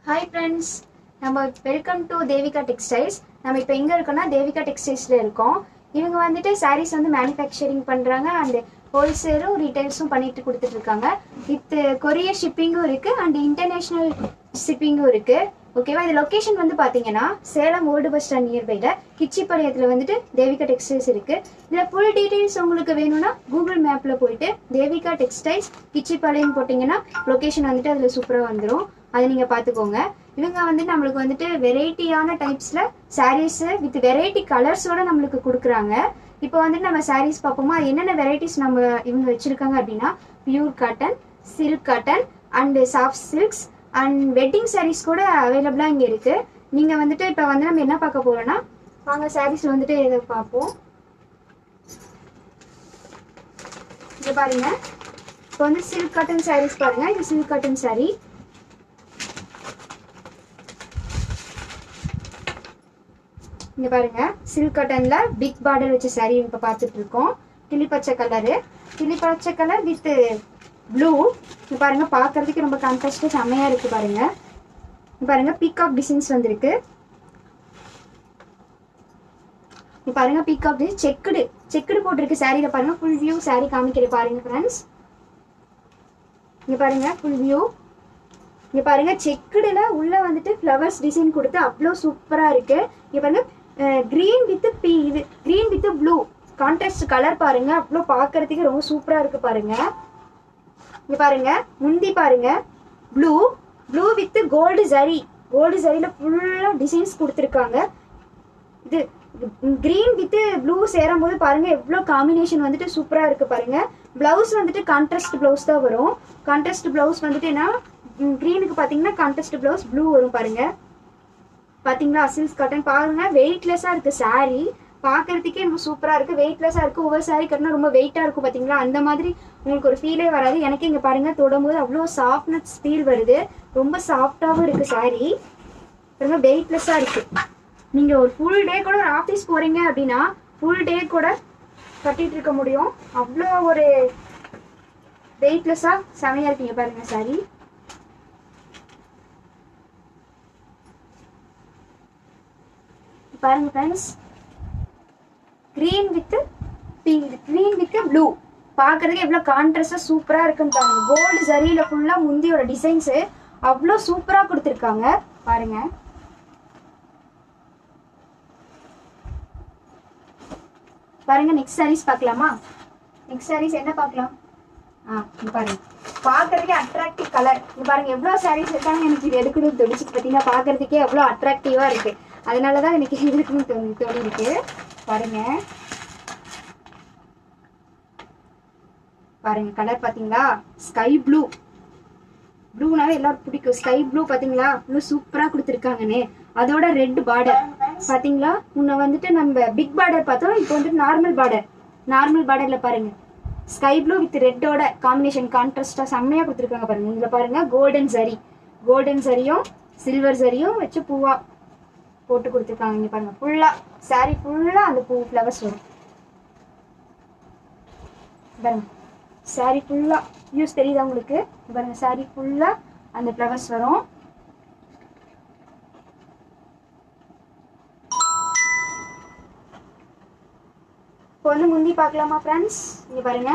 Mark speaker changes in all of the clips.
Speaker 1: Hi friends நம்ம welcome to Devika textiles நம்ம இப்போ எங்கே இருக்கோம்னா தேவிகா டெக்ஸ்டைல்ஸில் இருக்கோம் இவங்க வந்துட்டு சாரீஸ் வந்து மேனுஃபேக்சரிங் பண்ணுறாங்க அண்ட் ஹோல்சேலும் ரீட்டைல்ஸும் பண்ணிட்டு கொடுத்துட்டு இருக்காங்க வித் கொரியர் ஷிப்பிங்கும் இருக்குது அண்ட் இன்டர்நேஷ்னல் ஷிப்பிங்கும் இருக்குது ஓகேவா இது லொக்கேஷன் வந்து பார்த்தீங்கன்னா சேலம் ஓல்டு பஸ் ஸ்டாண்ட் நியர்பைல கிச்சிப்பாளையத்தில் வந்துட்டு தேவிகா டெக்ஸ்டைல்ஸ் இருக்குது இதில் ஃபுல் டீட்டெயில்ஸ் உங்களுக்கு வேணும்னா கூகுள் மேப்பில் போயிட்டு தேவிகா டெக்ஸ்டைல்ஸ் கிச்சிப்பாளையம் போட்டிங்கன்னா லொக்கேஷன் வந்துட்டு அதில் சூப்பராக வந்துடும் அதை நீங்கள் பார்த்துக்கோங்க இவங்க வந்து நம்மளுக்கு வந்துட்டு வெரைட்டியான டைப்ஸில் சாரீஸு வித் வெரைட்டி கலர்ஸோட நம்மளுக்கு கொடுக்குறாங்க இப்போ வந்துட்டு நம்ம சாரீஸ் பார்ப்போமா என்னென்ன வெரைட்டிஸ் நம்ம இவங்க வச்சுருக்காங்க அப்படின்னா pure cotton silk cotton and soft silks and wedding sarees கூட அவைலபிளாக இங்கே இருக்குது நீங்கள் வந்துட்டு இப்போ வந்து நம்ம என்ன பார்க்க போகிறோன்னா வாங்க சாரீஸ் வந்துட்டு இதை பார்ப்போம் இங்கே பாருங்க இப்போ வந்து சில்க் காட்டன் சாரீஸ் பாருங்க இது சில்க் காட்டன் சாரீ இங்க பாருங்க சில்க் காட்டன்ல பிக் பார்டர் வச்ச saree இப்ப பார்த்துட்டு இருக்கோம் கிளி பச்சை கலரு கிளி பச்சை கலர் வித் ப்ளூ இங்க பாருங்க பார்க்கிறதுக்கு ரொம்ப கான்ட்ராஸ்டா செம்மையா இருக்கு பாருங்க இங்க பாருங்க பீகாக் டிசைன்ஸ் வந்திருக்கு இங்க பாருங்க பீகாக் டிசைன் செக்குடு செக்குடு போட்டிருக்கு சாரியில பாருங்க ஃபுல் வியூ saree காமிக்கிறேன் பாருங்க ஃப்ரெண்ட்ஸ் இங்க பாருங்க ஃபுல் வியூ இங்க பாருங்க செக்குடுல உள்ள வந்துட்டு ஃப்ளவர்ஸ் டிசைன் கொடுத்து அவ்வளோ சூப்பரா இருக்கு இங்க பாருங்க கிரீன் வித் பி இது green with blue contrast colour பாருங்க அவ்வளோ பார்க்கறதுக்கு ரொம்ப சூப்பரா இருக்கு பாருங்க இங்க பாருங்க முந்தி பாருங்க blue blue with gold zari gold ஜரியில ஃபுல்லா டிசைன்ஸ் கொடுத்துருக்காங்க இது கிரீன் வித் ப்ளூ சேரும் போது பாருங்க எவ்வளோ காம்பினேஷன் வந்துட்டு சூப்பரா இருக்கு பாருங்க பிளவுஸ் வந்துட்டு கான்ட்ராஸ்ட் பிளவுஸ் தான் வரும் கான்ட்ராஸ்ட் பிளவுஸ் வந்துட்டு என்ன க்ரீனுக்கு பார்த்தீங்கன்னா கான்ட்ராஸ்ட் பிளவுஸ் ப்ளூ வரும் பாருங்க பாத்தீங்களா சில்க் காட்டன் பாருங்க வெயிட்லெஸ்ஸா இருக்கு saree பார்க்கறதுக்கே ரொம்ப சூப்பரா இருக்கு வெயிட்லெஸ்ஸா இருக்கு ஒவ்வொரு saree கட்டினா ரொம்ப வெயிட்டா இருக்கும் பாத்தீங்களா அந்த மாதிரி உங்களுக்கு ஒரு ஃபீலே வராது எனக்கு இங்க பாருங்க தொடும்போது அவ்வளோ சாஃப்ட்னஸ் ஃபீல் வருது ரொம்ப சாஃப்டாவும் இருக்கு saree ரொம்ப வெயிட்லெஸ்ஸா இருக்கு நீங்க ஒரு ஃபுல் டே கூட ஒரு ஆஃபீஸ் போறீங்க அப்படின்னா ஃபுல் டே கூட கட்டிட்டு இருக்க முடியும் அவ்வளோ ஒரு வெயிட்லெஸ்ஸா செமையா இருக்கீங்க பாருங்க saree பாருங்க friends green with pink green with blue பார்க்கறதுக்கு எவ்வளோ கான்ட்ராஸ்டாக சூப்பராக இருக்குன்னு பாருங்க கோல்டு ஜரியில் ஃபுல்லாக முந்தியோட டிசைன்ஸு அவ்வளோ சூப்பராக கொடுத்துருக்காங்க பாருங்க பாருங்க நெக்ஸ்ட் சாரீஸ் பார்க்கலாமா நெக்ஸ்ட் சாரீஸ் என்ன பார்க்கலாம் ஆ இங்க பாருங்க பார்க்கறதுக்கே அட்ராக்டிவ் கலர் இங்க பாருங்க எவ்வளோ சாரீஸ் இருக்காங்க எனக்கு இது எடுக்கணும்னு தோணுச்சு பார்த்தீங்கன்னா பார்க்கறதுக்கே எவ்வளோ அட்ராக்டிவாக இருக்கு அதனால தான் எனக்கு இது எடுக்கணும்னு தோணி தோணி இருக்கு பாருங்க பாருங்க கலர் பார்த்தீங்களா ஸ்கை ப்ளூ ப்ளூனாவே எல்லாரும் பிடிக்கும் ஸ்கை ப்ளூ பார்த்தீங்களா இவ்வளோ சூப்பராக கொடுத்துருக்காங்கன்னு அதோட ரெட் பார்டர் பார்த்தீங்களா முன்ன வந்துட்டு நம்ம பிக் பார்டர் பார்த்தோம் இப்போ வந்துட்டு நார்மல் பார்டர் நார்மல் பார்டரில் பாருங்க ஸ்கை ப்ளூ வித் ரெட்டோட காம்பினேஷன் கான்ட்ராஸ்டாக செம்மையாக கொடுத்துருக்காங்க பாருங்க இதில் பாருங்க கோல்டன் சரி கோல்டன் சரியும் சில்வர் சரியும் வச்சு பூவா போட்டு கொடுத்துருக்காங்க இங்க பாருங்க ஃபுல்லா saree ஃபுல்லா அந்த பூ ஃப்ளவர்ஸ் வரும் பாருங்க saree ஃபுல்லா யூஸ் தெரியுதா உங்களுக்கு இங்க பாருங்க saree ஃபுல்லா அந்த ஃப்ளவர்ஸ் வரும் இப்போ வந்து முந்தி பார்க்கலாமா ஃப்ரெண்ட்ஸ் இங்க பாருங்க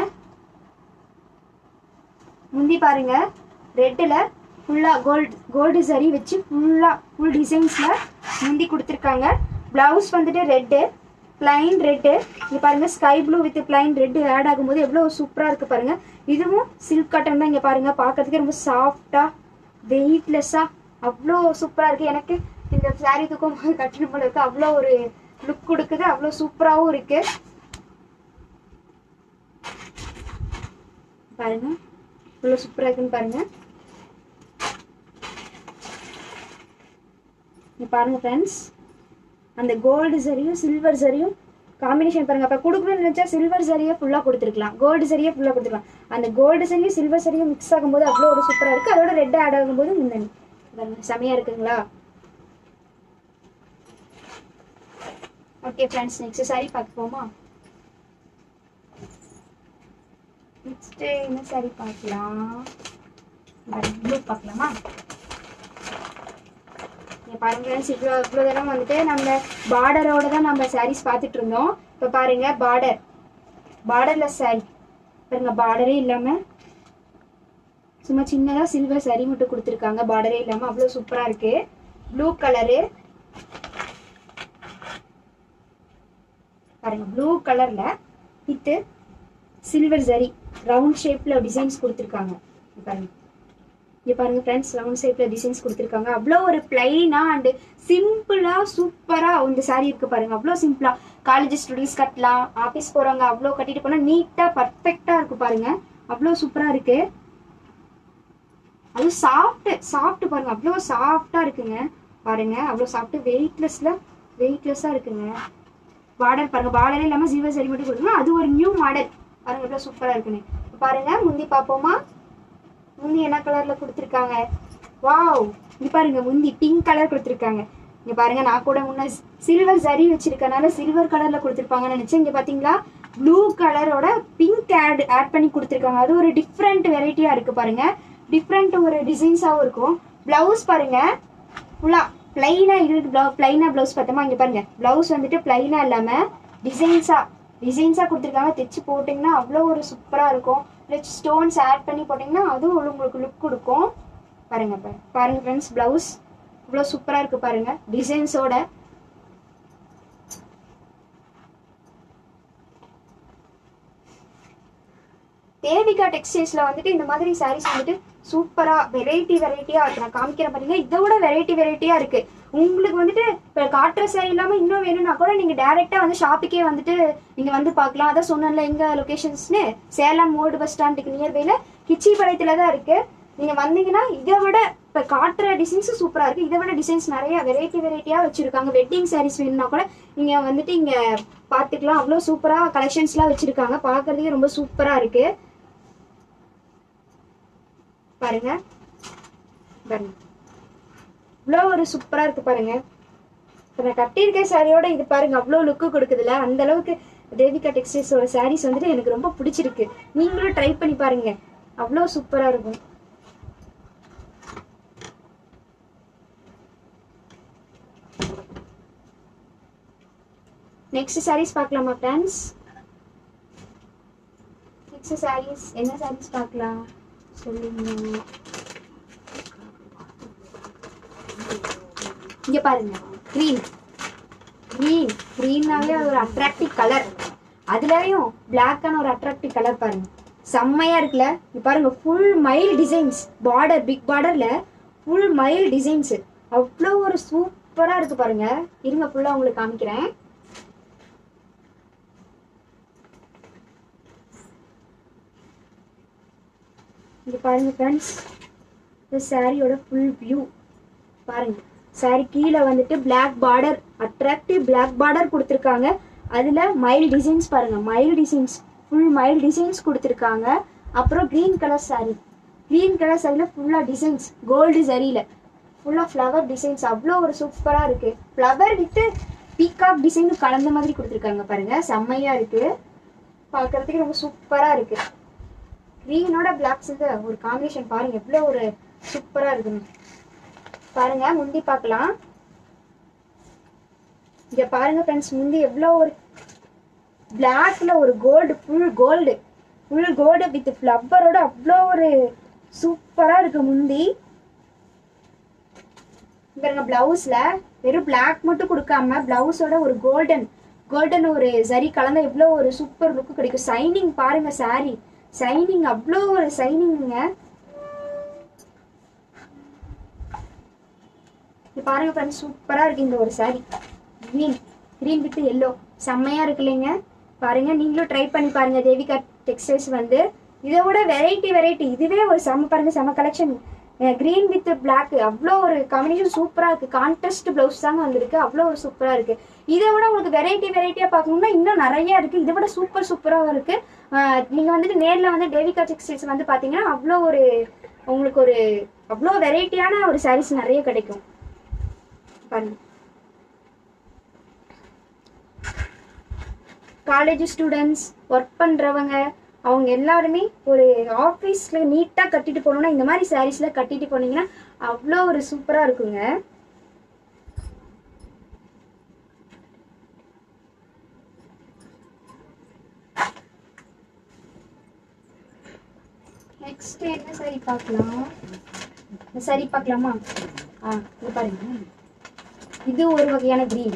Speaker 1: முந்தி பாருங்க ரெட்டில் ஃபுல்லாக கோல்டு கோல்டு சரி வச்சு ஃபுல்லாக ஃபுல் டிசைன்ஸில் முந்தி கொடுத்துருக்காங்க ப்ளவுஸ் வந்துட்டு ரெட்டு பிளைன் ரெட்டு இங்கே பாருங்கள் sky blue with plain red add ஆகும்போது எவ்வளோ சூப்பராக இருக்குது பாருங்கள் இதுவும் சில்க் காட்டன் தான் இங்கே பாருங்கள் பார்க்கறதுக்கு ரொம்ப சாஃப்டாக வெயிட்லெஸ்ஸாக அவ்வளோ சூப்பராக இருக்குது எனக்கு இந்த saree தூக்கும் போது கட்டணும் போல இருக்குது அவ்வளோ ஒரு லுக் கொடுக்குது அவ்வளோ சூப்பராகவும் இருக்குது பாருங்க இவ்வளோ சூப்பராக இருக்குன்னு பாருங்க இங்க பாருங்க ஃப்ரெண்ட்ஸ் அந்த கோல்டு சரியும் சில்வர் சரியும் காம்பினேஷன் பாருங்க அப்போ கொடுக்கணும்னு நினச்சா சில்வர் சரியை ஃபுல்லாக கொடுத்துருக்கலாம் கோல்டு சரியை ஃபுல்லாக கொடுத்துருக்கலாம் அந்த கோல்டு சரியும் சில்வர் சரியும் மிக்ஸ் ஆகும்போது அவ்வளோ ஒரு சூப்பராக இருக்குது அதோட ரெட் ஆட் ஆகும்போது முன்னணி பாருங்க செமையாக இருக்குங்களா ஓகே ஃப்ரெண்ட்ஸ் நெக்ஸ்ட் சாரி பார்க்க போமா நெக்ஸ்ட் என்ன சாரி பார்க்கலாம் ப்ளூ பார்க்கலாமா பாருங்க ஃப்ரெண்ட்ஸ் இவ்வளோ இவ்வளோ தூரம் வந்துட்டு நம்ம பார்டரோட தான் நம்ம சாரீஸ் பார்த்துட்டு இருந்தோம் இப்போ பாருங்க பார்டர் பார்டர்லெஸ் சாரி பாருங்க பார்டரே இல்லாமல் சும்மா சின்னதாக சில்வர் saree மட்டும் கொடுத்துருக்காங்க பார்டரே இல்லாமல் அவ்வளோ சூப்பராக இருக்கு ப்ளூ கலரு பாருங்க ப்ளூ கலர்ல வித்து சில்வர் ஜரி ரவுண்ட் ஷேப்ல டிசைன்ஸ் கொடுத்துருக்காங்க இங்க பாருங்க இங்க பாருங்க ஃப்ரெண்ட்ஸ் ரவுண்ட் ஷேப்ல டிசைன்ஸ் கொடுத்துருக்காங்க அவ்வளோ ஒரு பிளைனா அண்ட் சிம்பிளா சூப்பரா இந்த saree இருக்கு பாருங்க அவ்வளோ சிம்பிளா காலேஜ் ஸ்டூடெண்ட்ஸ் கட்டலாம் ஆஃபீஸ் போறவங்க அவ்வளோ கட்டிட்டு போனா நீட்டா பர்ஃபெக்டா இருக்கு பாருங்க அவ்வளோ சூப்பரா இருக்கு அது சாஃப்ட் சாஃப்ட் பாருங்க அவ்வளோ சாஃப்டா இருக்குங்க பாருங்க அவ்வளோ சாஃப்ட் வெயிட்லெஸ்ல வெயிட்லெஸ்ஸா இருக்குங்க பார்டர் பாருங்க பார்டரே இல்லாம ஜீவ சரி மட்டும் கொடுக்கணும் அது ஒரு நியூ மாடல் பாருங்க எவ்வளவு சூப்பரா இருக்குன்னு இப்ப பாருங்க முந்தி பாப்போமா முந்தி என்ன கலர்ல கொடுத்துருக்காங்க வாவ் இங்க பாருங்க முந்தி பிங்க் கலர் கொடுத்துருக்காங்க இங்க பாருங்க நான் கூட முன்ன சில்வர் ஜரி வச்சிருக்கனால சில்வர் கலர்ல கொடுத்துருப்பாங்கன்னு நினைச்சேன் இங்க பாத்தீங்களா ப்ளூ கலரோட பிங்க் ஆட் ஆட் பண்ணி கொடுத்துருக்காங்க அது ஒரு டிஃப்ரெண்ட் வெரைட்டியா இருக்கு பாருங்க டிஃப்ரெண்ட் ஒரு டிசைன்ஸாவும் இருக்கும் பிளவுஸ் பாருங்க ஃபுல்லா பிளைனா இருக்கு ப்ளவு பிளைனா ப்ளவுஸ் பார்த்தோமா இங்க பாருங்க பிளவுஸ் வந்துட்டு பிளைனா இல்லாம டிசைன்ஸா டிசைன்ஸா கொடுத்துருக்காங்க தைச்சு போட்டிங்கன்னா அவ்வளோ ஒரு சூப்பரா இருக்கும் ரிச் ஸ்டோன்ஸ் ஆட் பண்ணி போட்டிங்கன்னா அதுவும் உங்களுக்கு லுக் கொடுக்கும் பாருங்க இப்ப. பாருங்க ஃப்ரெண்ட்ஸ் பிளவுஸ் இவ்வளோ சூப்பரா இருக்கு பாருங்க டிசைன்ஸோட தேவிகா டெக்ஸ்டைல்ஸ்ல வந்துட்டு இந்த மாதிரி சாரீஸ் வந்துட்டு சூப்பரா வெரைட்டி வெரைட்டியா இருக்கு நான் காமிக்கிறேன் பாருங்க இதை விட வெரைட்டி வெரைட்டியா இருக்கு உங்களுக்கு வந்துட்டு இப்ப காட்டுற சாரி இல்லாம இன்னும் வேணும்னா கூட நீங்க டைரக்டா வந்து ஷாப்புக்கே வந்துட்டு நீங்க வந்து பார்க்கலாம் அதான் சொன்னேன்ல எங்க லொகேஷன்ஸ்னு சேலம் ஓல்டு பஸ் ஸ்டாண்டுக்கு நியர்பைல கிச்சிபாளையத்துல தான் இருக்கு நீங்க வந்தீங்கன்னா இதை விட இப்ப காட்டுற டிசைன்ஸ் சூப்பரா இருக்கு இதை விட டிசைன்ஸ் நிறைய வெரைட்டி வெரைட்டியா வச்சிருக்காங்க வெட்டிங் சாரீஸ் வேணும்னா கூட நீங்க வந்துட்டு இங்க பாத்துக்கலாம் அவ்வளவு சூப்பரா கலெக்ஷன்ஸ்லாம் வச்சிருக்காங்க பாக்குறதுக்கே ரொம்ப சூப்பரா இருக்கு பாருங்க பாருங்க இவ்வளோ ஒரு சூப்பரா இருக்கு பாருங்க இப்போ நான் கட்டியிருக்க சாரியோட இது பாருங்க அவ்வளோ லுக்கு கொடுக்குதுல அந்த அளவுக்கு தேவிகா டெக்ஸ்டைல்ஸோட சாரீஸ் வந்துட்டு எனக்கு ரொம்ப பிடிச்சிருக்கு நீங்களும் ட்ரை பண்ணி பாருங்க அவ்வளோ சூப்பரா இருக்கும் நெக்ஸ்ட் சாரீஸ் பார்க்கலாமா ஃப்ரெண்ட்ஸ் நெக்ஸ்ட் சாரீஸ் என்ன சாரீஸ் பார்க்கலாம் சொல்லுங்க இங்க பாருங்க க்ரீன் க்ரீன் க்ரீன்னாவே அது ஒரு அட்ராக்டிவ் கலர் அதுலயும் பிளாக்கான ஒரு அட்ராக்டிவ் கலர் பாருங்க செம்மையா இருக்குல்ல இங்க பாருங்க ஃபுல் மைல் டிசைன்ஸ் பார்டர் பிக் பார்டர்ல ஃபுல் மைல் டிசைன்ஸ் அவ்வளோ ஒரு சூப்பரா இருக்கு பாருங்க இருங்க ஃபுல்லா உங்களுக்கு காமிக்கிறேன் இங்க பாருங்க ஃப்ரெண்ட்ஸ் இந்த சாரியோட ஃபுல் வியூ பாருங்க சாரி கீழே வந்துட்டு Black border attractive Black border கொடுத்துருக்காங்க அதுல மைல் டிசைன்ஸ் பாருங்க மைல் டிசைன்ஸ் ஃபுல் மைல் டிசைன்ஸ் கொடுத்துருக்காங்க அப்புறம் green colour saree green colour சாரியில ஃபுல்லா டிசைன்ஸ் கோல்டு சரியில ஃபுல்லா ஃப்ளவர் டிசைன்ஸ் அவ்வளோ ஒரு சூப்பரா இருக்கு ஃப்ளவர் வித் பீகாக் டிசைன் கலந்த மாதிரி கொடுத்துருக்காங்க பாருங்க செம்மையா இருக்கு பார்க்கறதுக்கு ரொம்ப சூப்பரா இருக்கு க்ரீனோட பிளாக் சேர்ந்து ஒரு காம்பினேஷன் பாருங்க எவ்வளோ ஒரு சூப்பரா இருக்குன்னு பாருங்க முந்தி பார்க்கலாம் இங்க பாருங்க ஃப்ரெண்ட்ஸ் முந்தி எவ்வளோ ஒரு பிளாக்ல ஒரு gold full gold full gold with ஃப்ளவரோட அவ்வளோ ஒரு சூப்பரா இருக்கு முந்தி பாருங்க பிளவுஸ்ல வெறும் பிளாக் மட்டும் கொடுக்காம பிளவுஸோட ஒரு கோல்டன் கோல்டன் ஒரு சரி கலந்தா எவ்வளோ ஒரு சூப்பர் லுக் கிடைக்கும் சைனிங் பாருங்க saree சைனிங் அவ்வளோ ஒரு சைனிங்க இது பாருங்க ஃப்ரெண்ட்ஸ் சூப்பரா இருக்கு இந்த ஒரு saree green green with yellow செம்மையா இருக்கு இல்லைங்க பாருங்க நீங்களும் ட்ரை பண்ணி பாருங்க தேவிகா டெக்ஸ்டைல்ஸ் வந்து இதை விட வெரைட்டி வெரைட்டி இதுவே ஒரு செம்ம பாருங்க செம்ம கலெக்ஷன் green வித் black அவ்வளோ ஒரு காம்பினேஷன் சூப்பரா இருக்கு கான்ட்ராஸ்ட் பிளவுஸ் தாங்க வந்திருக்கு அவ்வளோ ஒரு சூப்பரா இருக்கு இதை விட உங்களுக்கு வெரைட்டி வெரைட்டியா பார்க்கணும்னா இன்னும் நிறைய இருக்கு இதை விட சூப்பர் சூப்பரா இருக்கு ஆஹ் நீங்க வந்துட்டு நேர்ல வந்து தேவிகா டெக்ஸ்டைல்ஸ் வந்து பாத்தீங்கன்னா அவ்வளோ ஒரு உங்களுக்கு ஒரு அவ்வளோ வெரைட்டியான ஒரு sarees நிறைய கிடைக்கும் பாருங்க காலேஜ் ஸ்டூடெண்ட்ஸ் ஒர்க் பண்றவங்க அவங்க எல்லாருமே ஒரு ஆஃபீஸ்ல நீட்டா கட்டிட்டு போகணும்னா இந்த மாதிரி சாரீஸ்ல கட்டிட்டு போனீங்கன்னா அவ்வளோ ஒரு சூப்பரா இருக்குங்க saree பார்க்கலாம் இந்த saree பார்க்கலாமா ஆ இது பாருங்க இது ஒரு வகையான green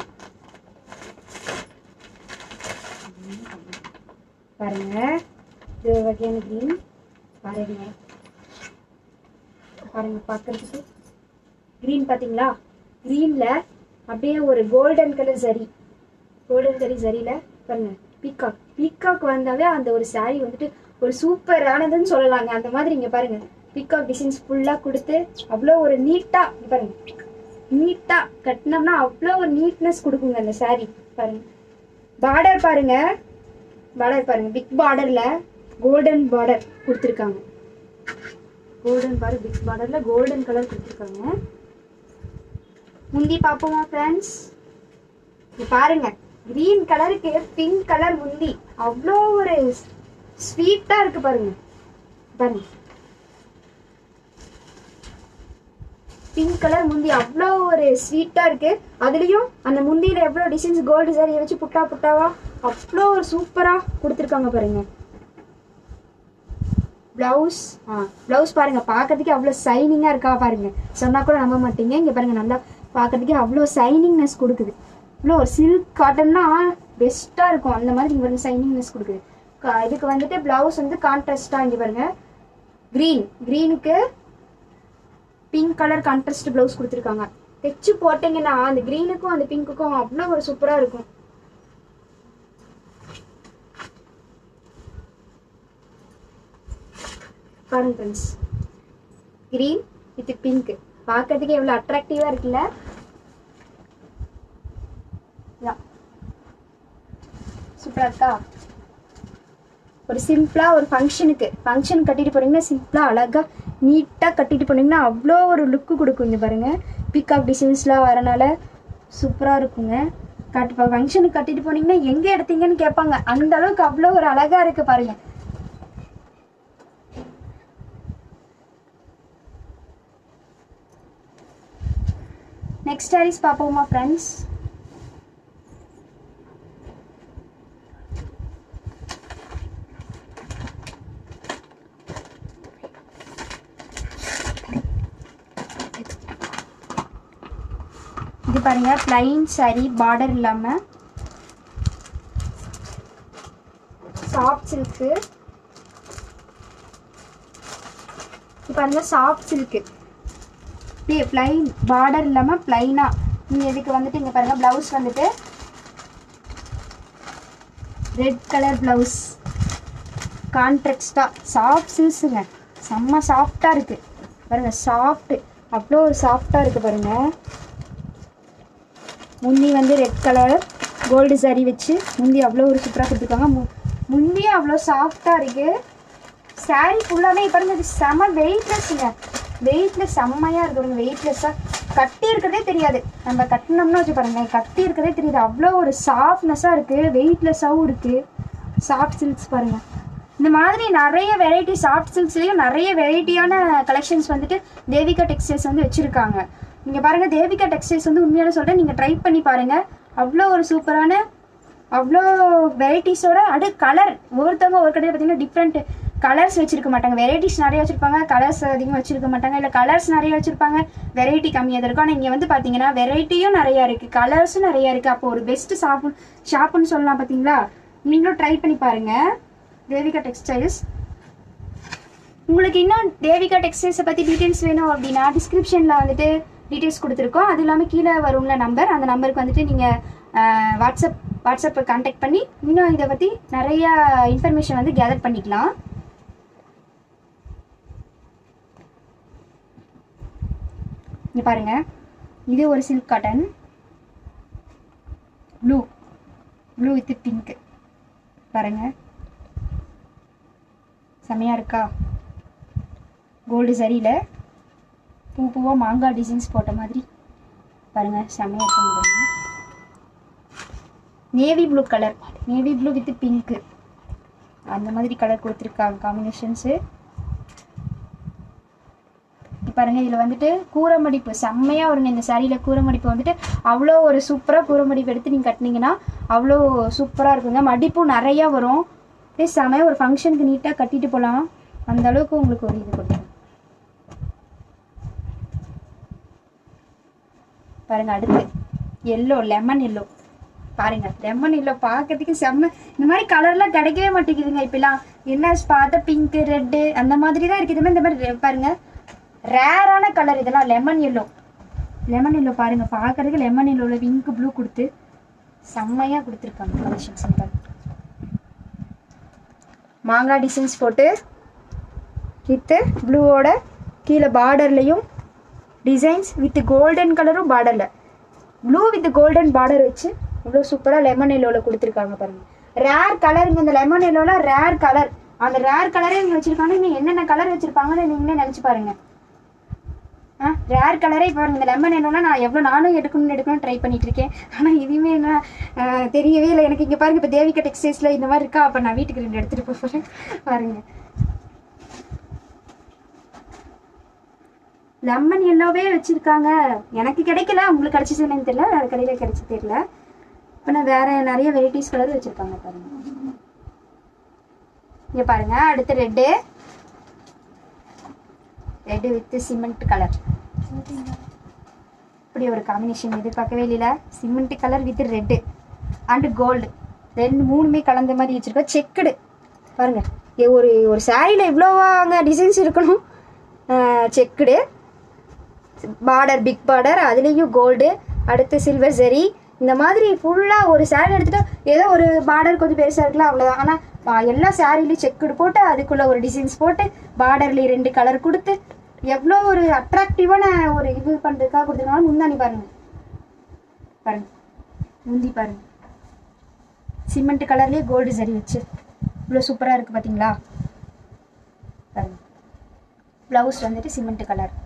Speaker 1: பாருங்க இது ஒரு வகையான green பாருங்க பாருங்க பார்க்கறதுக்கு green பாத்தீங்களா greenல அப்படியே ஒரு கோல்டன் கலர் சரி கோல்டன் சரி சரியில பாருங்க பீகாக் பீகாக் வந்தாவே அந்த ஒரு saree வந்துட்டு ஒரு சூப்பரானதுன்னு சொல்லலாங்க அந்த மாதிரி இங்க பாருங்க பீகாக் டிசைன்ஸ் ஃபுல்லா கொடுத்து அவ்வளோ ஒரு நீட்டா பாருங்க நீட்டா கட்டினோம்னா அவ்வளோ ஒரு நீட்னஸ் கொடுக்குங்க அந்த saree பாருங்க பார்டர் பாருங்க பார்டர் பாருங்க பிக் பார்டர்ல கோல்டன் பார்டர் கொடுத்துருக்காங்க கோல்டன் பார்டர் பிக் பார்டர்ல கோல்டன் கலர் கொடுத்துருக்காங்க முந்தி பார்ப்போமா ஃப்ரெண்ட்ஸ் இது பாருங்க கிரீன் கலருக்கு பிங்க் கலர் முந்தி அவ்வளோ ஒரு ஸ்வீட்டா இருக்கு பாருங்க பாருங்க பிங்க் கலர் முந்தி அவ்வளோ ஒரு ஸ்வீட்டா இருக்கு அதுலயும் அந்த முந்தியில எவ்வளோ டிசைன்ஸ் கோல்டு சாரியை வச்சு புட்டா புட்டாவா அவ்வளோ ஒரு சூப்பரா கொடுத்துருக்காங்க பாருங்க பிளவுஸ் ஆ பிளவுஸ் பாருங்க பார்க்கறதுக்கு அவ்வளோ சைனிங்கா இருக்கா பாருங்க சொன்னா கூட நம்ப மாட்டீங்க இங்க பாருங்க நல்லா பார்க்கறதுக்கு அவ்வளோ சைனிங்னஸ் கொடுக்குது இவ்வளோ ஒரு சில்க் காட்டன்னா பெஸ்ட்டாக இருக்கும் அந்த மாதிரி இங்கே பாருங்க சைனிங்னஸ் கொடுக்குது க- இதுக்கு வந்துட்டு பிளவுஸ் வந்து கான்ட்ராஸ்டாக இங்கே பாருங்க க்ரீன் க்ரீனுக்கு பிங்க் கலர் கான்ட்ராஸ்ட் பிளவுஸ் கொடுத்துருக்காங்க தைச்சு போட்டீங்கன்னா அந்த க்ரீனுக்கும் அந்த பிங்க்குக்கும் அவ்வளோ ஒரு சூப்பராக இருக்கும் பாருங்க ஃப்ரெண்ட்ஸ் க்ரீன் வித் பிங்க் பார்க்கறதுக்கு எவ்வளோ அட்ராக்டிவாக இருக்குல்ல சூப்பராக இருக்கா ஒரு சிம்பிளாக ஒரு ஃபங்க்ஷனுக்கு ஃபங்க்ஷன் கட்டிட்டு போனீங்கன்னா சிம்பிளாக அழகாக நீட்டாக கட்டிட்டு போனீங்கன்னா அவ்வளோ ஒரு லுக்கு கொடுக்கும் இங்க பாருங்க பீகாக் டிசைன்ஸ்லாம் வரனால சூப்பராக இருக்குங்க கட்டு இப்போ ஃபங்க்ஷனுக்கு கட்டிட்டு போனீங்கன்னா எங்கே எடுத்தீங்கன்னு கேட்பாங்க அந்த அளவுக்கு அவ்வளோ ஒரு அழகாக இருக்கு பாருங்க நெக்ஸ்ட் சாரீஸ் பார்ப்போமா ஃப்ரெண்ட்ஸ் இது பாருங்க பிளைன் saree பார்டர் இல்லாம சாஃப்ட் சில்க்கு இது பாருங்க சாஃப்ட் சில்க்கு அப்படியே பிளைன் பார்டர் இல்லாம பிளைனா நீங்க இதுக்கு வந்துட்டு இங்க பாருங்க பிளவுஸ் வந்துட்டு ரெட் கலர் பிளவுஸ் கான்ட்ராக்டா சாஃப்ட் சில்ஸுங்க செம்ம சாஃப்டா இருக்கு பாருங்க சாஃப்ட் அவ்வளோ ஒரு சாஃப்டா இருக்கு பாருங்க முந்தி வந்து ரெட் கலர் கோல்டு saree வச்சு முந்தி அவ்வளோ ஒரு சூப்பராக கொடுத்துருக்காங்க மு முந்தியே அவ்வளோ சாஃப்டாக இருக்கு saree ஃபுல்லாகவே பாருங்க இது செம வெயிட்லெஸ்ஸுங்க வெயிட்லெஸ் செம்மையாக இருக்குங்க வெயிட்லெஸ்ஸாக கட்டி இருக்கிறதே தெரியாது நம்ம கட்டினோம்னா வச்சு பாருங்க கட்டி இருக்கிறதே தெரியாது அவ்வளோ ஒரு சாஃப்ட்னஸாக இருக்குது வெயிட்லெஸ்ஸாகவும் இருக்குது சாஃப்ட் சில்க்ஸ் பாருங்க இந்த மாதிரி நிறைய வெரைட்டி சாஃப்ட் சில்க்ஸ்லேயும் நிறைய வெரைட்டியான கலெக்ஷன்ஸ் வந்துட்டு தேவிகா டெக்ஸ்டைல்ஸ் வந்து வச்சுருக்காங்க நீங்கள் பாருங்கள் தேவிகா டெக்ஸ்டைல்ஸ் வந்து உண்மையான சொல்கிறேன் நீங்கள் ட்ரை பண்ணி பாருங்கள் அவ்வளோ ஒரு சூப்பரான அவ்வளோ வெரைட்டிஸோட அடு கலர் ஒவ்வொருத்தவங்க ஒரு கடையில் பார்த்தீங்கன்னா டிஃப்ரெண்ட் கலர்ஸ் வச்சிருக்க மாட்டாங்க வெரைட்டிஸ் நிறைய வச்சிருப்பாங்க கலர்ஸ் அதிகமாக வச்சிருக்க மாட்டாங்க இல்லை கலர்ஸ் நிறைய வச்சிருப்பாங்க வெரைட்டி கம்மியாக தான் இருக்கும் ஆனால் இங்கே வந்து பார்த்தீங்கன்னா வெரைட்டியும் நிறையா இருக்குது கலர்ஸும் நிறையா இருக்குது அப்போ ஒரு பெஸ்ட் ஷாப்பு ஷாப்புன்னு சொல்லலாம் பார்த்தீங்களா நீங்களும் ட்ரை பண்ணி பாருங்கள் தேவிகா டெக்ஸ்டைல்ஸ் உங்களுக்கு இன்னும் தேவிகா டெக்ஸ்டைல்ஸை பற்றி டீட்டெயில்ஸ் வேணும் அப்படின்னா டிஸ்கிரிப்ஷனில் வந்துட்டு டீட்டெயில்ஸ் கொடுத்துருக்கோம் அது இல்லாமல் கீழே வரும்ல நம்பர் அந்த நம்பருக்கு வந்துட்டு நீங்கள் வாட்ஸ்அப் வாட்ஸ்அப்பை கான்டாக்ட் பண்ணி இன்னும் இதை பற்றி நிறைய இன்ஃபர்மேஷன் வந்து கேதர் பண்ணிக்கலாம் இங்கே பாருங்க இது ஒரு silk cotton blue blue with pink பாருங்க செமையாக இருக்கா கோல்டு சரியில் பூ பூவாக மாங்காய் டிசைன்ஸ் போட்ட மாதிரி பாருங்க செமையாக இருக்கும் பாருங்க navy blue colour navy blue with pink அந்த மாதிரி கலர் கொடுத்துருக்காங்க காம்பினேஷன்ஸு பாருங்க இதில் வந்துட்டு கூரமடிப்பு செம்மையாக வருங்க இந்த சாரியில் கூரமடிப்பு வந்துட்டு அவ்வளோ ஒரு சூப்பராக கூரமடிப்பு எடுத்து நீங்கள் கட்டினீங்கன்னா அவ்வளோ சூப்பராக இருக்குங்க மடிப்பும் நிறையா வரும் அப்படியே செமையாக ஒரு ஃபங்க்ஷனுக்கு நீட்டாக கட்டிட்டு போகலாம் அந்த அளவுக்கு உங்களுக்கு ஒரு இது கொடுக்கும் பாருங்க அடுத்து எல்லோ லெமன் எல்லோ பாருங்க லெமன் எல்லோ பார்க்கறதுக்கு செம்ம இந்த மாதிரி கலர்லாம் கிடைக்கவே மாட்டேங்குதுங்க இப்பெல்லாம் என்ன பார்த்தா பிங்க் ரெட்டு அந்த மாதிரி தான் இருக்குது இந்த மாதிரி re- பாருங்க ரேரான கலர் இதெல்லாம் லெமன் எல்லோ லெமன் எல்லோ பாருங்க பார்க்கறதுக்கு லெமன் எல்லோவில் பிங்க் ப்ளூ கொடுத்து செம்மையா கொடுத்துருக்காங்க கலெக்ஷன்ஸ் மாங்காய் டிசைன்ஸ் போட்டு வித்து ப்ளூவோட கீழே பார்டர்லையும் டிசைன்ஸ் வித் கோல்டன் கலரும் பார்டரில் ப்ளூ வித் கோல்டன் பார்டர் வச்சு இவ்வளோ சூப்பராக லெமன் எல்லோவில் கொடுத்துருக்காங்க பாருங்க ரேர் கலருங்க இந்த லெமன் எல்லோவில் ரேர் கலர் அந்த ரேர் கலரே இங்கே வச்சிருக்காங்க இன்னும் என்னென்ன கலர் வச்சிருப்பாங்கன்னு நீங்களே நினச்சி பாருங்க ஆ ரேர் கலரே இப்போ இந்த லெமன் எல்லோனா நான் எவ்வளோ நானும் எடுக்கணும்னு எடுக்கணும்னு ட்ரை பண்ணிட்டு இருக்கேன் ஆனால் இதுவுமே என்ன ஆ, தெரியவே இல்லை எனக்கு இங்கே பாருங்க இப்போ தேவிகா டெக்ஸ்டைல்ஸில் இந்த மாதிரி இருக்கா அப்போ நான் வீட்டுக்கு ரெண்டு எடுத்துகிட்டு போக போகிறேன் பாருங்க லெமன் எல்லோவே வச்சிருக்காங்க எனக்கு கிடைக்கல உங்களுக்கு கிடைச்சிச்சுன்னு தெரியல வேற கடையில் கிடைச்சி தெரியல இப்போ நான் வேற நிறைய வெரைட்டிஸ் கலர் வச்சிருக்காங்க பாருங்க இங்க பாருங்க அடுத்து red red with cement colour இப்படி ஒரு காம்பினேஷன் எதிர்பார்க்கவே இல்லைல cement colour with red and gold ரெண்டு மூணுமே கலந்த மாதிரி வச்சிருக்கோம் செக்குடு பாருங்க இங்க ஒரு ஒரு சாரியில் இவ்வளோ அங்கே டிசைன்ஸ் இருக்கணும் செக்குடு பார்டர் பிக் பார்டர் அதுலேயும் கோல்டு அடுத்து சில்வர் ஜெரி இந்த மாதிரி ஃபுல்லாக ஒரு saree எடுத்துட்டா ஏதோ ஒரு பார்டர் கொஞ்சம் பெருசாக இருக்கலாம் அவ்வளோதான் ஆனால் எல்லா சாரிலையும் செக்குடு போட்டு அதுக்குள்ளே ஒரு டிசைன்ஸ் போட்டு பார்டர்லேயும் ரெண்டு கலர் கொடுத்து எவ்வளோ ஒரு அட்ராக்டிவான ஒரு இது பண்ணுறதுக்காக கொடுத்துருக்காங்க முந்தானி பாருங்க பாருங்க முந்தி பாருங்க சிமெண்ட் கலர்லேயே கோல்டு சரி வச்சு இவ்வளோ சூப்பராக இருக்குது பார்த்தீங்களா பாருங்க ப்ளவுஸ் வந்துட்டு சிமெண்ட் கலர்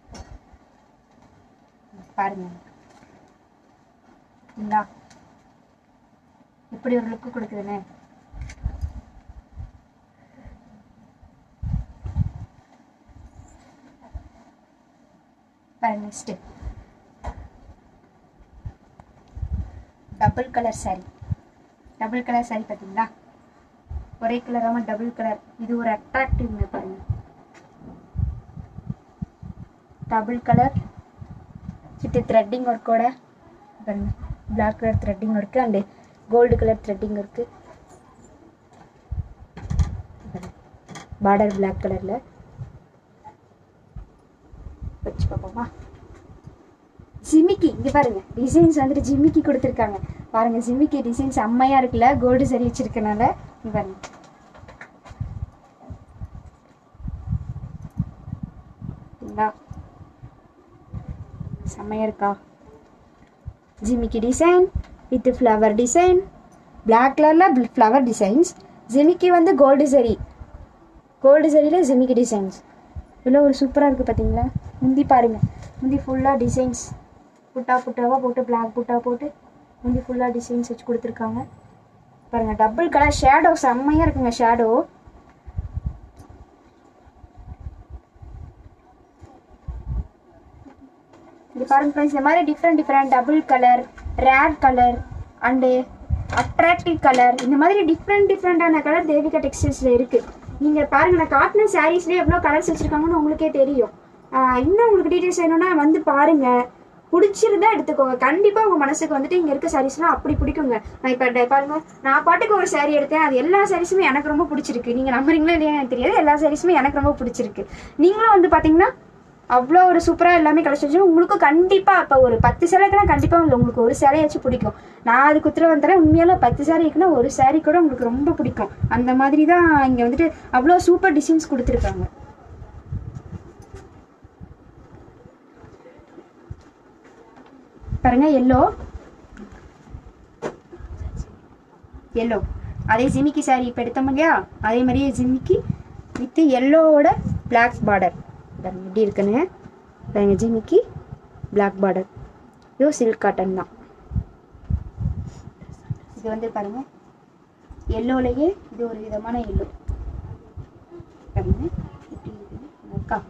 Speaker 1: பாருங்க இந்தா எப்படி ஒரு லுக்கு கொடுக்குதுன்னு பாருங்க next double colour saree double colour saree பார்த்தீங்களா ஒரே கலராம டபுள் கலர் இது ஒரு அட்ராக்டிவ்ங்க பாருங்க டபுள் கலர் வித் த்ரெட்டிங் ஒர்க்கோட பாருங்க black colour threading work and gold colour threading work border black கலரில் வச்சு பார்ப்போமா ஜிமிக்கி இங்கே பாருங்க டிசைன்ஸ் வந்துட்டு ஜிமிக்கி கொடுத்துருக்காங்க பாருங்க ஜிமிக்கி டிசைன் செம்மையாக இருக்குல்ல கோல்டு சரி வச்சிருக்கனால இங்க பாருங்க இந்தா. செம்மையா இருக்கா ஜிமிக்கி design with flower design black கலரில் ஃப்ளவர் டிசைன்ஸ் ஜிமிக்கி வந்து கோல்டு சரி கோல்டு சரியில் ஜிமிக்கி டிசைன்ஸ் இவ்வளோ ஒரு சூப்பராக இருக்குது பார்த்தீங்களா முந்தி பாருங்கள் முந்தி ஃபுல்லாக டிசைன்ஸ் புட்டா புட்டாவாக போட்டு பிளாக் புட்டா போட்டு முந்தி ஃபுல்லாக டிசைன்ஸ் வச்சு கொடுத்துருக்காங்க பாருங்கள் டபுள் கலர் ஷேடோ செம்மையாக இருக்குங்க ஷேடோ இது பாருங்க ஃப்ரெண்ட்ஸ் இந்த மாதிரி different different double colour red colour and attractive colour இந்த மாதிரி டிஃப்ரெண்ட் டிஃப்ரெண்டான கலர் தேவிகா டெக்ஸ்டைல்ஸில் இருக்குது நீங்கள் பாருங்க நான் காட்டின சாரீஸ்லேயே எவ்வளோ கலர்ஸ் வச்சுருக்காங்கன்னு உங்களுக்கே தெரியும் ஆஹ் இன்னும் உங்களுக்கு டீட்டெயில்ஸ் வேணும்னா வந்து பாருங்கள் பிடிச்சிருந்தா எடுத்துக்கோங்க கண்டிப்பாக உங்கள் மனசுக்கு வந்துட்டு இங்கே இருக்க சாரீஸ்லாம் அப்படி பிடிக்குங்க நான் இப்போ பாருங்க நான் பாட்டுக்கு ஒரு saree எடுத்தேன் அது எல்லா சாரீஸுமே எனக்கு ரொம்ப பிடிச்சிருக்கு நீங்கள் நம்புறீங்களா இல்லையா எனக்கு தெரியாது எல்லா சாரீஸுமே எனக்கு ரொம்ப பிடிச்சிருக்கு நீங்களும் வந்து பார்த்தீங்கன்னா அவ்வளோ ஒரு சூப்பராக எல்லாமே கலெக்ஷன் உங்களுக்கும் கண்டிப்பாக இப்போ ஒரு பத்து சேலைக்குலாம் கண்டிப்பாக இல்லை உங்களுக்கு ஒரு சேலையாச்சும் பிடிக்கும் நான் அதுக்கு உத்தரவு தரேன் உண்மையால பத்து சேரீக்குன்னா ஒரு saree கூட உங்களுக்கு ரொம்ப பிடிக்கும் அந்த மாதிரி தான் இங்கே வந்துட்டு அவ்வளோ சூப்பர் டிசைன்ஸ் கொடுத்துருக்காங்க பாருங்க எல்லோ எல்லோ அதே ஜிமிக்கி saree இப்போ எடுத்தோம் இல்லையா அதே மாதிரியே ஜிமிக்கி வித் எல்லோவோட பிளாக் பார்டர் பாருங்க எப்படி இருக்குன்னு பாருங்க ஜிமிக்கி பிளாக் பார்டர் இதுவும் சில்க் காட்டன் தான் இது வந்து பாருங்க எல்லோலையே இது ஒரு விதமான எல்லோ பாருங்க எப்படி இருக்குன்னு அக்கா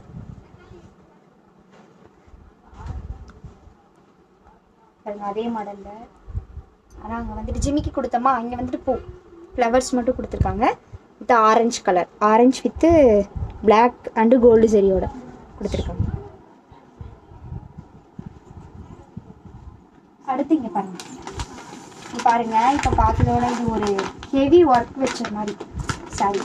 Speaker 1: பாருங்க அதே மாடலில் ஆனால் அங்கே வந்துட்டு ஜிமிக்கி கொடுத்தோமா இங்கே வந்துட்டு பூ ஃப்ளவர்ஸ் மட்டும் கொடுத்துருக்காங்க with orange colour orange with black and gold சரியோட கொடுத்துருக்காங்க அடுத்து இங்கே பாருங்க இங்க பாருங்க இப்போ பார்த்ததோட இது ஒரு ஹெவி ஒர்க் வச்ச மாதிரி சாரி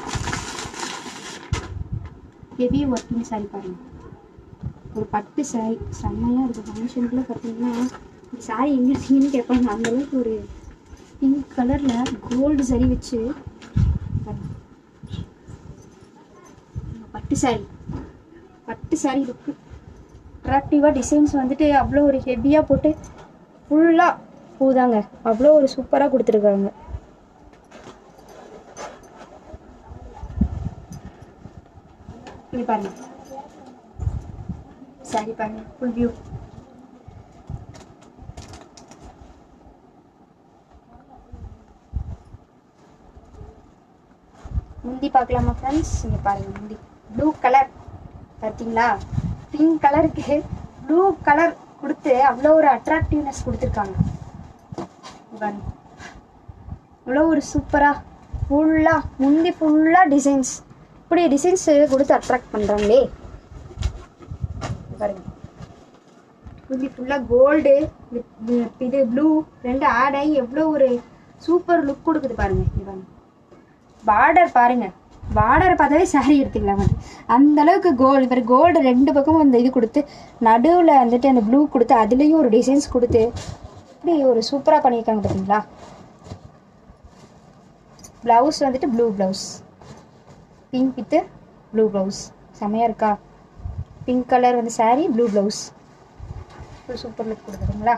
Speaker 1: ஹெவி ஒர்க்கிங் சாரி பாருங்க ஒரு பட்டு சாரி செம்மையாக இருக்குது ஃபங்க்ஷனுக்குள்ள பார்த்தீங்கன்னா இந்த சாரி எங்கே இருக்கீங்கன்னு கேட்பாங்க அந்த அளவுக்கு ஒரு பிங்க் கலரில் கோல்டு சரி வச்சு பாருங்க. இந்த பட்டு சாரி பட்டு சாரி இருக்கு அட்ராக்டிவாக டிசைன்ஸ் வந்துட்டு அவ்வளோ ஒரு ஹெவியாக போட்டு ஃபுல்லாக பூதாங்க அவ்வளோ ஒரு சூப்பராக கொடுத்துருக்காங்க இது பாருங்க சாரி பாருங்க ஃபுல் வியூ முந்தி பார்க்கலாமா ஃப்ரெண்ட்ஸ் இங்கே பாருங்க முந்தி ப்ளூ கலர் பார்த்தீங்களா பிங்க் கலருக்கு ப்ளூ கலர் கொடுத்து அவ்வளோ ஒரு அட்ராக்டிவ்னஸ் கொடுத்துருக்காங்க இங்க பாருங்க அவ்வளோ ஒரு சூப்பராக ஃபுல்லாக முந்தி ஃபுல்லாக டிசைன்ஸ் இப்படி டிசைன்ஸ் கொடுத்து அட்ராக்ட் பண்ணுறாங்களே பாருங்க முந்தி ஃபுல்லாக கோல்டு இது ப்ளூ ரெண்டு ஆட் ஆகி எவ்வளோ ஒரு சூப்பர் லுக் கொடுக்குது பாருங்க இங்க பாருங்க பார்டர் பாருங்க பார்டரை பார்த்தாவே சாரி எடுத்துக்கலாம் வந்து அந்த அளவுக்கு கோல்டு இப்போ கோல்டு ரெண்டு பக்கமும் அந்த இது கொடுத்து நடுவில் வந்துட்டு அந்த ப்ளூ கொடுத்து அதுலேயும் ஒரு டிசைன்ஸ் கொடுத்து இப்படி ஒரு சூப்பராக பண்ணியிருக்காங்க பார்த்தீங்களா ப்ளவுஸ் வந்துட்டு blue blouse pink with blue blouse செமையாக இருக்கா பிங்க் கலர் வந்து saree ப்ளூ ப்ளவுஸ் ஒரு சூப்பர் லுக் கொடுக்குறீங்களா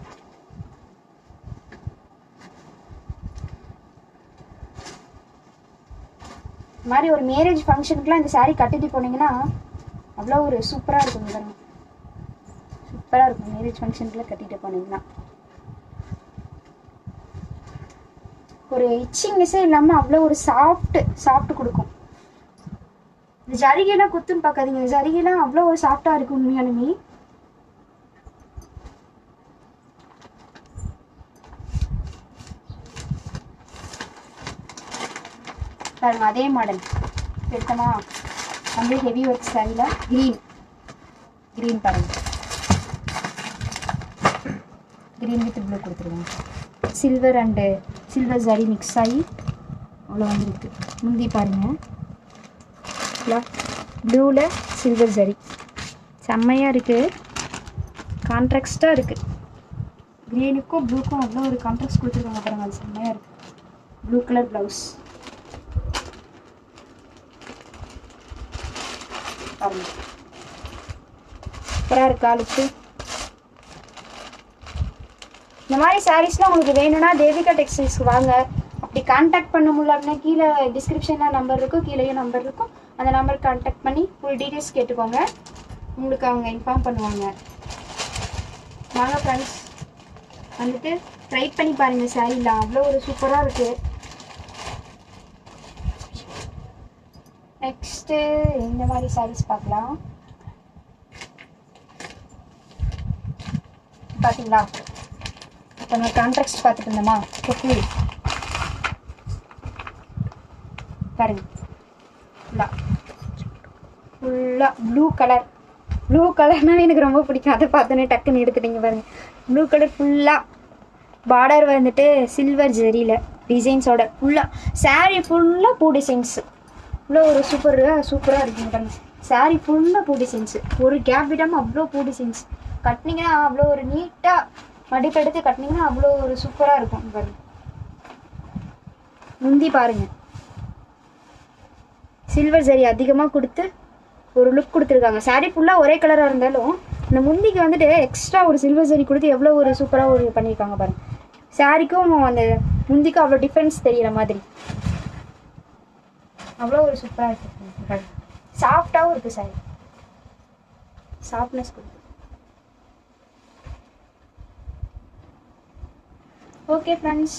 Speaker 1: இந்த மாதிரி ஒரு மேரேஜ் ஃபங்க்ஷனுக்குலாம் இந்த saree கட்டிட்டு போனீங்கன்னா அவ்வளோ ஒரு சூப்பராக இருக்கும் பாருங்க சூப்பராக இருக்கும் மேரேஜ் ஃபங்க்ஷனுக்குலாம் கட்டிட்டு போனீங்கன்னா ஒரு இச்சிங்னஸே இல்லாமல் அவ்வளோ ஒரு சாஃப்ட் சாஃப்ட் கொடுக்கும் இந்த ஜரிகைலாம் குத்துன்னு பார்க்காதீங்க இந்த ஜரிகைலாம் அவ்வளோ ஒரு சாஃப்டாக இருக்கும் உண்மையாலுமே பாருங்க அதே மாடல் எடுத்தோமா வந்து ஹெவி ஒர்க் சாரியில் க்ரீன் க்ரீன் பாருங்க க்ரீன் வித் ப்ளூ கொடுத்துருவாங்க silver and silver zari mix ஆகி அவ்வளோ வந்துருக்கு முந்தி பாருங்க ப்ளூவில் சில்வர் ஜரி செம்மையாக இருக்குது கான்ட்ராக்ஸ்டாக இருக்குது க்ரீனுக்கும் ப்ளூக்கும் அவ்வளோ ஒரு கான்ட்ராக்ட் கொடுத்துருக்காங்க பாருங்க அது செம்மையாக இருக்குது ப்ளூ கலர் ப்ளவுஸ் பாருங்க சூப்பராக இருக்கா லுக்கு இந்த மாதிரி சாரீஸ்லாம் உங்களுக்கு வேணும்னா தேவிகா டெக்ஸ்டைல்ஸ்க்கு வாங்க அப்படி கான்டாக்ட் பண்ண முடியல அப்படின்னா கீழே டிஸ்கிரிப்ஷனில் நம்பர் இருக்கும் கீழேயும் நம்பர் இருக்கும் அந்த நம்பருக்கு கான்டாக்ட் பண்ணி ஃபுல் டீட்டெயில்ஸ் கேட்டுக்கோங்க உங்களுக்கு அவங்க இன்ஃபார்ம் பண்ணுவாங்க வாங்க ஃப்ரெண்ட்ஸ் வந்துட்டு ட்ரை பண்ணி பாருங்கள் சாரீலாம் அவ்வளோ ஒரு சூப்பராக இருக்குது நெக்ஸ்ட்டு இந்த மாதிரி சாரீஸ் பார்க்கலாம் பார்த்தீங்களா இப்போ நம்ம கான்ட்ராக்ட் பார்த்துட்டு இருந்தோமா கொக்கு பாருங்க ஃபுல்லாக ஃபுல்லாக ப்ளூ கலர் ப்ளூ கலர்னாவே எனக்கு ரொம்ப பிடிக்கும் அதை பார்த்தோன்னே டக்குன்னு எடுத்துட்டீங்க பாருங்க ப்ளூ கலர் ஃபுல்லாக பார்டர் வந்துட்டு சில்வர் ஜெரியில் டிசைன்ஸோட ஃபுல்லாக saree ஃபுல்லாக பூ டிசைன்ஸு இவ்வளோ ஒரு சூப்பர் சூப்பராக இருக்குங்க பாருங்க saree ஃபுல்லாக பூ டிசைன்ஸு ஒரு கேப் விடாமல் அவ்வளோ பூ டிசைன்ஸ் கட்டினீங்கன்னா அவ்வளோ ஒரு நீட்டாக மடிப்பெடுத்து கட்டினீங்கன்னா அவ்வளோ ஒரு சூப்பராக இருக்கும் இங்க பாருங்க முந்தி பாருங்க சில்வர் ஜரி அதிகமாக கொடுத்து ஒரு லுக் கொடுத்துருக்காங்க saree ஃபுல்லாக ஒரே கலராக இருந்தாலும் இந்த முந்திக்கு வந்துட்டு எக்ஸ்ட்ரா ஒரு சில்வர் ஜரி கொடுத்து எவ்வளோ ஒரு சூப்பராக ஒரு பண்ணியிருக்காங்க பாருங்க சாரிக்கும் அந்த முந்திக்கும் அவ்வளோ டிஃப்ரென்ஸ் தெரியிற மாதிரி அவ்வளோ ஒரு சூப்பராக இருக்கு சாஃப்டாகவும் இருக்கு சாரி சாஃப்ட்னஸ் கொடுத்து ஓகே ஃப்ரெண்ட்ஸ்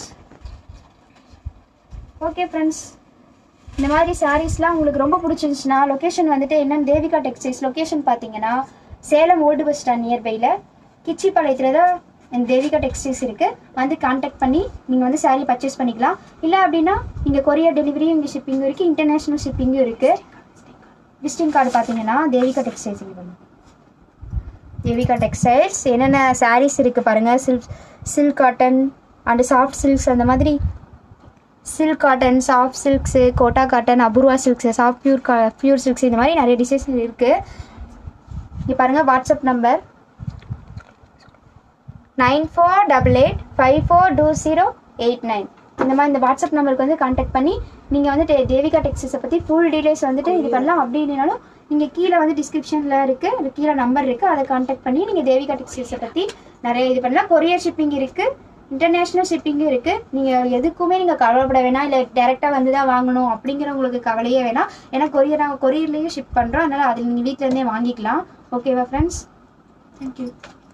Speaker 1: ஓகே ஃப்ரெண்ட்ஸ் இந்த மாதிரி சாரீஸ்லாம் உங்களுக்கு ரொம்ப பிடிச்சிருந்துச்சுன்னா லொக்கேஷன் வந்துட்டு என்னன்னு தேவிகா டெக்ஸ்டைல்ஸ் லொக்கேஷன் பார்த்தீங்கன்னா சேலம் ஓல்டு பஸ் ஸ்டாண்ட் நியர்பையில் கிச்சிப்பாளையத்தில் தான் இந்த தேவிகா டெக்ஸ்டைல்ஸ் இருக்குது வந்து காண்டாக்ட் பண்ணி நீங்கள் வந்து saree பர்ச்சேஸ் பண்ணிக்கலாம் இல்லை அப்படின்னா இங்கே கொரியர் டெலிவரியும் இங்கே ஷிப்பிங்கும் இருக்குது இன்டர்நேஷ்னல் ஷிப்பிங்கும் இருக்குது விசிட்டிங் கார்டு பார்த்தீங்கன்னா தேவிகா டெக்ஸ்டைல்ஸ் இங்கே பண்ணுங்க தேவிகா டெக்ஸ்டைல்ஸ் என்னென்ன சாரீஸ் இருக்குது பாருங்கள் silk silk cotton and soft silks அந்த மாதிரி silk cotton soft silks Kota cotton Apoorva silks soft pure கா பியூர் சில்க்ஸ் இந்த மாதிரி நிறைய டிசைன்ஸ் இருக்குது இங்கே பாருங்கள் WhatsApp number nine four double eight five four two zero eight nine இந்த மாதிரி இந்த வாட்ஸ்அப் நம்பருக்கு வந்து காண்டாக்ட் பண்ணி நீங்கள் வந்து தே- தேவிகா டெக்ஸ்டைல்ஸை பற்றி ஃபுல் டீடைல்ஸ் வந்துட்டு இது பண்ணலாம் அப்படி இல்லைனாலும் நீங்கள் கீழே வந்து டிஸ்கிரிப்ஷனில் இருக்குது அது கீழே நம்பர் இருக்குது அதை காண்டாக்ட் பண்ணி நீங்கள் தேவிகா டெக்ஸ்டைல்ஸை பற்றி நிறைய இது பண்ணலாம் கொரியர் ஷிப்பிங் இருக்குது இன்டர்நேஷ்னல் ஷிப்பிங்கும் இருக்குது நீங்கள் எதுக்குமே நீங்கள் கவலைப்பட வேணாம் இல்லை டேரெக்டாக வந்து தான் வாங்கணும் அப்படிங்கிற உங்களுக்கு கவலையே வேணாம் ஏன்னா கொரியர் நாங்கள் கொரியர்லேயும் ஷிப் பண்ணுறோம் அதனால் அதில் நீங்கள் வீட்டிலேருந்தே வாங்கிக்கலாம் ஓகேவா ஃப்ரெண்ட்ஸ்
Speaker 2: தேங்க்யூ